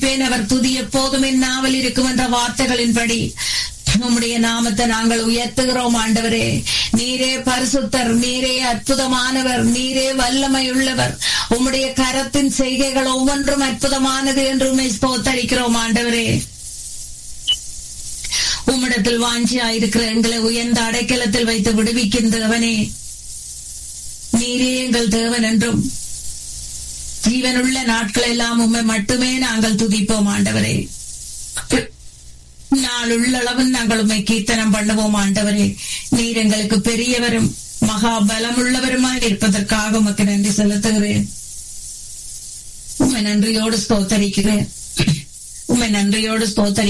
துதிப்பேன் அவர் துதி எப்போதும் என் நாவல் இருக்கும் என்ற வார்த்தைகளின்படி உம்முடைய நாமத்தை நாங்கள் உயர்த்துகிறோம் ஆண்டவரே நீரே பரிசுத்தர் நீரே அற்புதமானவர் நீரே வல்லமை உள்ளவர் உம்முடைய கரத்தின் செய்கைகள் ஒவ்வொன்றும் அற்புதமானது என்று உண்மை ஸ்தோத்தரிக்கிறோம் ஆண்டவரே உம்மிடத்தில் வாஞ்சியாயிருக்கிற எங்களை உயர்ந்த அடைக்கலத்தில் வைத்து விடுவிக்கின்றவனே நீரே எங்கள் தேவன் என்றும் ஜீவனுள்ள நாட்கள் எல்லாம் உண்மை மட்டுமே நாங்கள் துதிப்போம் ஆண்டவரே நாள் உள்ளளவு நாங்கள் உண்மை கீர்த்தனம் பண்ணுவோம் ஆண்டவரே நீர் எங்களுக்கு பெரியவரும் மகா பலமுள்ளவருமாய் இருப்பதற்காக உமக்கு நன்றி செலுத்துகிறேன் உண்மை நன்றியோடு ஸ்தோத்தரிக்கிறேன் உண்மை நன்றியோடு ஸ்தோத்தரி